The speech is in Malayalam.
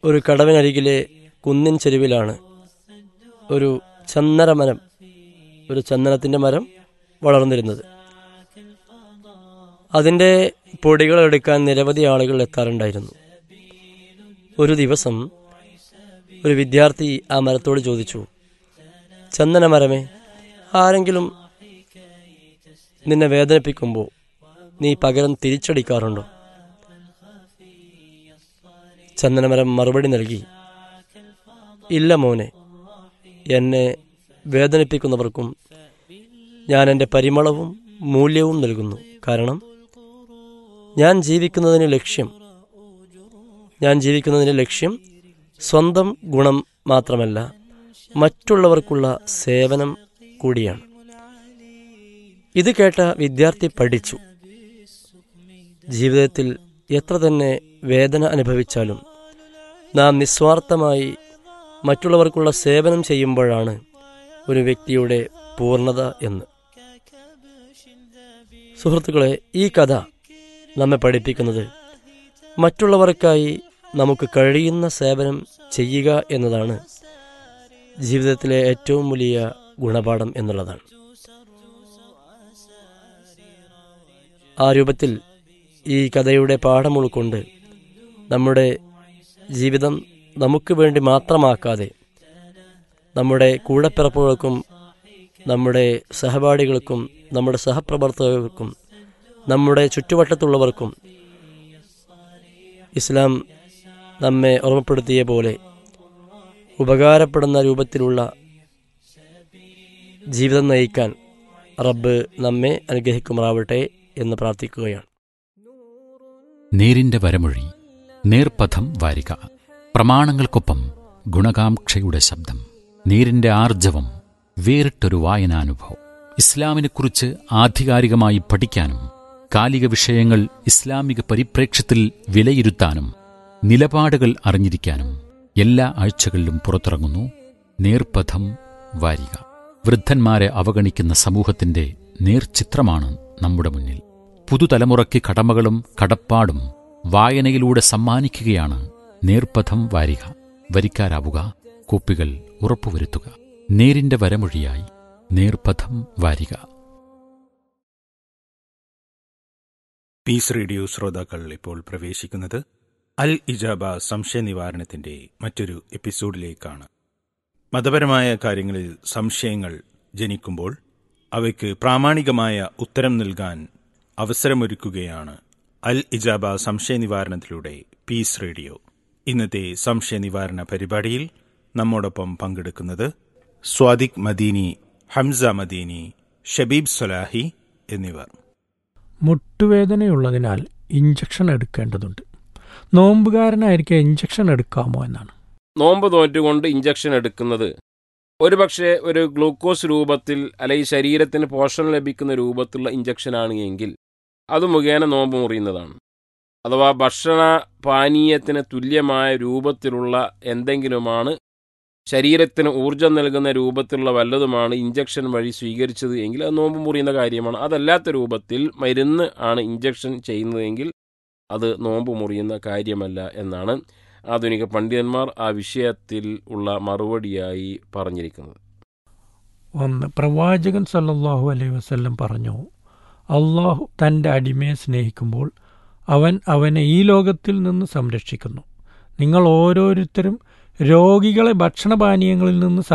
ഒരു കടവിനരികിലെ കുന്നിൻ ചെരുവിലാണ് ഒരു ചന്ദന മരം ഒരു ചന്ദനത്തിൻ്റെ മരം വളർന്നിരുന്നത് അതിൻ്റെ പൊടികൾ എടുക്കാൻ നിരവധി ആളുകൾ എത്താറുണ്ടായിരുന്നു ഒരു ദിവസം ഒരു വിദ്യാർത്ഥി ആ മരത്തോട് ചോദിച്ചു ചന്ദന മരമേ ആരെങ്കിലും നിന്നെ വേദനിപ്പിക്കുമ്പോൾ നീ പകരം തിരിച്ചടിക്കാറുണ്ടോ ചന്ദനമരം മറുപടി നൽകി ഇല്ല മോനെ എന്നെ വേദനിപ്പിക്കുന്നവർക്കും ഞാൻ എൻ്റെ പരിമളവും മൂല്യവും നൽകുന്നു കാരണം ഞാൻ ജീവിക്കുന്നതിന് ലക്ഷ്യം ഞാൻ ജീവിക്കുന്നതിന് ലക്ഷ്യം സ്വന്തം ഗുണം മാത്രമല്ല മറ്റുള്ളവർക്കുള്ള സേവനം കൂടിയാണ് ഇത് കേട്ട വിദ്യാർത്ഥി പഠിച്ചു ജീവിതത്തിൽ എത്ര തന്നെ വേദന അനുഭവിച്ചാലും നാം നിസ്വാർത്ഥമായി മറ്റുള്ളവർക്കുള്ള സേവനം ചെയ്യുമ്പോഴാണ് ഒരു വ്യക്തിയുടെ പൂർണ്ണത എന്ന് സുഹൃത്തുക്കളെ ഈ കഥ നമ്മെ പഠിപ്പിക്കുന്നത് മറ്റുള്ളവർക്കായി നമുക്ക് കഴിയുന്ന സേവനം ചെയ്യുക എന്നതാണ് ജീവിതത്തിലെ ഏറ്റവും വലിയ ഗുണപാഠം എന്നുള്ളതാണ് ആ രൂപത്തിൽ ഈ കഥയുടെ പാഠം ഉൾക്കൊണ്ട് നമ്മുടെ ജീവിതം നമുക്ക് വേണ്ടി മാത്രമാക്കാതെ നമ്മുടെ കൂടപ്പിറപ്പുകൾക്കും നമ്മുടെ സഹപാഠികൾക്കും നമ്മുടെ സഹപ്രവർത്തകർക്കും നമ്മുടെ ചുറ്റുവട്ടത്തുള്ളവർക്കും ഇസ്ലാം നമ്മെ ഓർമ്മപ്പെടുത്തിയ പോലെ ഉപകാരപ്പെടുന്ന രൂപത്തിലുള്ള ജീവിതം നയിക്കാൻ റബ്ബ് നമ്മെ അനുഗ്രഹിക്കുമാറാവട്ടെ എന്ന് പ്രാർത്ഥിക്കുകയാണ് നേരിന്റെ വരമൊഴി നേർപഥം വാരിക പ്രമാണങ്ങൾക്കൊപ്പം ഗുണകാംക്ഷയുടെ ശബ്ദം നേരിന്റെ ആർജവം വേറിട്ടൊരു വായനാനുഭവം ഇസ്ലാമിനെക്കുറിച്ച് ആധികാരികമായി പഠിക്കാനും കാലിക വിഷയങ്ങൾ ഇസ്ലാമിക പരിപ്രേക്ഷ്യത്തിൽ വിലയിരുത്താനും നിലപാടുകൾ അറിഞ്ഞിരിക്കാനും എല്ലാ ആഴ്ചകളിലും പുറത്തിറങ്ങുന്നു നേർപഥം വാരിക വൃദ്ധന്മാരെ അവഗണിക്കുന്ന സമൂഹത്തിന്റെ നേർചിത്രമാണ് നമ്മുടെ മുന്നിൽ പുതുതലമുറയ്ക്ക് കടമകളും കടപ്പാടും വായനയിലൂടെ സമ്മാനിക്കുകയാണ് നേർപഥം വാരിക വരിക്കാരാവുക കോപ്പികൾ ഉറപ്പുവരുത്തുക നേരിന്റെ വരമൊഴിയായി നേർപഥം വാരിക പീസ് റേഡിയോ ശ്രോതാക്കൾ ഇപ്പോൾ പ്രവേശിക്കുന്നത് അൽ ഇജാബ സംശയ നിവാരണത്തിന്റെ മറ്റൊരു എപ്പിസോഡിലേക്കാണ് മതപരമായ കാര്യങ്ങളിൽ സംശയങ്ങൾ ജനിക്കുമ്പോൾ അവയ്ക്ക് പ്രാമാണികമായ ഉത്തരം നൽകാൻ അവസരമൊരുക്കുകയാണ് അൽ ഇജാബ സംശയ നിവാരണത്തിലൂടെ പീസ് റേഡിയോ ഇന്നത്തെ സംശയ നിവാരണ പരിപാടിയിൽ നമ്മോടൊപ്പം പങ്കെടുക്കുന്നത് സ്വാദിഖ് മദീനി ഹംസ മദീനി ഷബീബ് സൊലാഹി എന്നിവർ മുട്ടുവേദനയുള്ളതിനാൽ ഇഞ്ചക്ഷൻ എടുക്കേണ്ടതുണ്ട് നോമ്പുകാരനായിരിക്കെ ഇഞ്ചക്ഷൻ എടുക്കാമോ എന്നാണ് നോമ്പ് തോറ്റുകൊണ്ട് ഇഞ്ചക്ഷൻ എടുക്കുന്നത് ഒരുപക്ഷെ ഒരു ഗ്ലൂക്കോസ് രൂപത്തിൽ അല്ലെങ്കിൽ ശരീരത്തിന് പോഷണം ലഭിക്കുന്ന രൂപത്തിലുള്ള ഇഞ്ചക്ഷനാണ് എങ്കിൽ അത് മുഖേന നോമ്പ് മുറിയുന്നതാണ് അഥവാ ഭക്ഷണ പാനീയത്തിന് തുല്യമായ രൂപത്തിലുള്ള എന്തെങ്കിലുമാണ് ശരീരത്തിന് ഊർജം നൽകുന്ന രൂപത്തിലുള്ള വല്ലതുമാണ് ഇഞ്ചക്ഷൻ വഴി സ്വീകരിച്ചത് എങ്കിൽ അത് നോമ്പ് മുറിയുന്ന കാര്യമാണ് അതല്ലാത്ത രൂപത്തിൽ മരുന്ന് ആണ് ഇഞ്ചക്ഷൻ ചെയ്യുന്നതെങ്കിൽ അത് നോമ്പ് മുറിയുന്ന കാര്യമല്ല എന്നാണ് ആധുനിക പണ്ഡിതന്മാർ ആ വിഷയത്തിൽ ഉള്ള മറുപടിയായി പറഞ്ഞിരിക്കുന്നത് ഒന്ന് പ്രവാചകൻ സല്ലല്ലാഹു അലൈഹി വസല്ലം പറഞ്ഞു അള്ളാഹു തൻ്റെ അടിമയെ സ്നേഹിക്കുമ്പോൾ അവൻ അവനെ ഈ ലോകത്തിൽ നിന്ന് സംരക്ഷിക്കുന്നു നിങ്ങൾ ഓരോരുത്തരും രോഗികളെ ഭക്ഷണപാനീയങ്ങളിൽ നിന്ന്